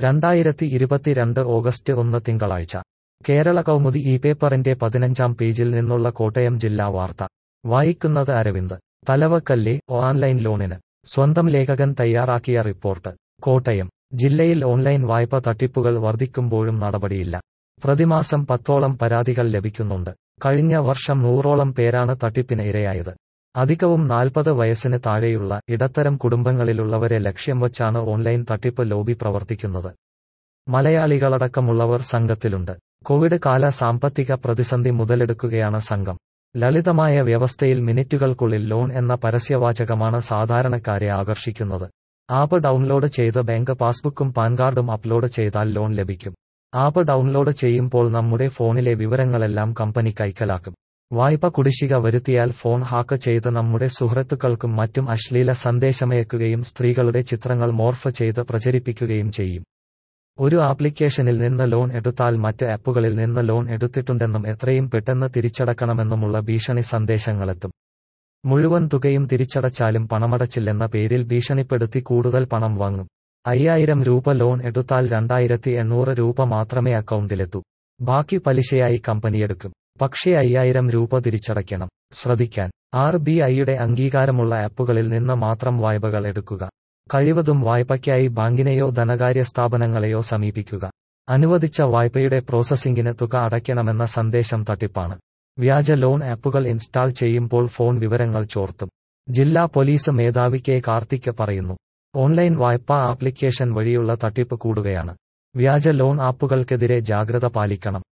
രണ്ടായിരത്തി ഇരുപത്തിരണ്ട് ഓഗസ്റ്റ് ഒന്ന് തിങ്കളാഴ്ച കേരള കൗമുദി ഈ പേപ്പറിന്റെ പതിനഞ്ചാം പേജിൽ നിന്നുള്ള കോട്ടയം ജില്ലാ വാർത്ത വായിക്കുന്നത് അരവിന്ദ് തലവക്കല്ലെ ഓൺലൈൻ ലോണിന് സ്വന്തം ലേഖകൻ തയ്യാറാക്കിയ റിപ്പോർട്ട് കോട്ടയം ജില്ലയിൽ ഓൺലൈൻ വായ്പ തട്ടിപ്പുകൾ വർദ്ധിക്കുമ്പോഴും നടപടിയില്ല പ്രതിമാസം പത്തോളം പരാതികൾ ലഭിക്കുന്നുണ്ട് കഴിഞ്ഞ വർഷം നൂറോളം പേരാണ് തട്ടിപ്പിന് ഇരയായത് അധികവും നാൽപ്പത് വയസ്സിന് താഴെയുള്ള ഇടത്തരം കുടുംബങ്ങളിലുള്ളവരെ ലക്ഷ്യം വച്ചാണ് ഓൺലൈൻ തട്ടിപ്പ് ലോബി പ്രവർത്തിക്കുന്നത് മലയാളികളടക്കമുള്ളവർ സംഘത്തിലുണ്ട് കോവിഡ് കാല സാമ്പത്തിക പ്രതിസന്ധി മുതലെടുക്കുകയാണ് സംഘം ലളിതമായ വ്യവസ്ഥയിൽ മിനിറ്റുകൾക്കുള്ളിൽ ലോൺ എന്ന പരസ്യവാചകമാണ് സാധാരണക്കാരെ ആകർഷിക്കുന്നത് ആപ്പ് ഡൗൺലോഡ് ചെയ്ത് ബാങ്ക് പാസ്ബുക്കും പാൻ കാർഡും അപ്ലോഡ് ചെയ്താൽ ലോൺ ലഭിക്കും ആപ്പ് ഡൗൺലോഡ് ചെയ്യുമ്പോൾ നമ്മുടെ ഫോണിലെ വിവരങ്ങളെല്ലാം കമ്പനി കൈക്കലാക്കും വായ്പ കുടിശ്ശിക വരുത്തിയാൽ ഫോൺ ഹാക്ക് ചെയ്ത് നമ്മുടെ സുഹൃത്തുക്കൾക്കും മറ്റും അശ്ലീല സന്ദേശമയക്കുകയും സ്ത്രീകളുടെ ചിത്രങ്ങൾ മോർഫ് ചെയ്ത് പ്രചരിപ്പിക്കുകയും ചെയ്യും ഒരു ആപ്ലിക്കേഷനിൽ നിന്ന് ലോൺ എടുത്താൽ മറ്റ് ആപ്പുകളിൽ നിന്ന് ലോൺ എടുത്തിട്ടുണ്ടെന്നും എത്രയും പെട്ടെന്ന് തിരിച്ചടക്കണമെന്നുമുള്ള ഭീഷണി സന്ദേശങ്ങളെത്തും മുഴുവൻ തുകയും തിരിച്ചടച്ചാലും പണമടച്ചില്ലെന്ന പേരിൽ ഭീഷണിപ്പെടുത്തി കൂടുതൽ പണം വാങ്ങും അയ്യായിരം രൂപ ലോൺ എടുത്താൽ രണ്ടായിരത്തി എണ്ണൂറ് രൂപ മാത്രമേ അക്കൗണ്ടിലെത്തൂ ബാക്കി പലിശയായി കമ്പനിയെടുക്കും പക്ഷേ അയ്യായിരം രൂപ തിരിച്ചടയ്ക്കണം ശ്രദ്ധിക്കാൻ ആർ ബി ഐയുടെ അംഗീകാരമുള്ള ആപ്പുകളിൽ നിന്ന് മാത്രം വായ്പകൾ എടുക്കുക കഴിവതും വായ്പയ്ക്കായി ബാങ്കിനെയോ ധനകാര്യ സ്ഥാപനങ്ങളെയോ സമീപിക്കുക അനുവദിച്ച വായ്പയുടെ പ്രോസസ്സിംഗിന് തുക അടയ്ക്കണമെന്ന സന്ദേശം തട്ടിപ്പാണ് വ്യാജ ലോൺ ആപ്പുകൾ ഇൻസ്റ്റാൾ ചെയ്യുമ്പോൾ ഫോൺ വിവരങ്ങൾ ചോർത്തും ജില്ലാ പോലീസ് മേധാവി കെ കാർത്തിക് പറയുന്നു ഓൺലൈൻ വായ്പാ ആപ്ലിക്കേഷൻ വഴിയുള്ള തട്ടിപ്പ് കൂടുകയാണ് വ്യാജ ലോൺ ആപ്പുകൾക്കെതിരെ ജാഗ്രത പാലിക്കണം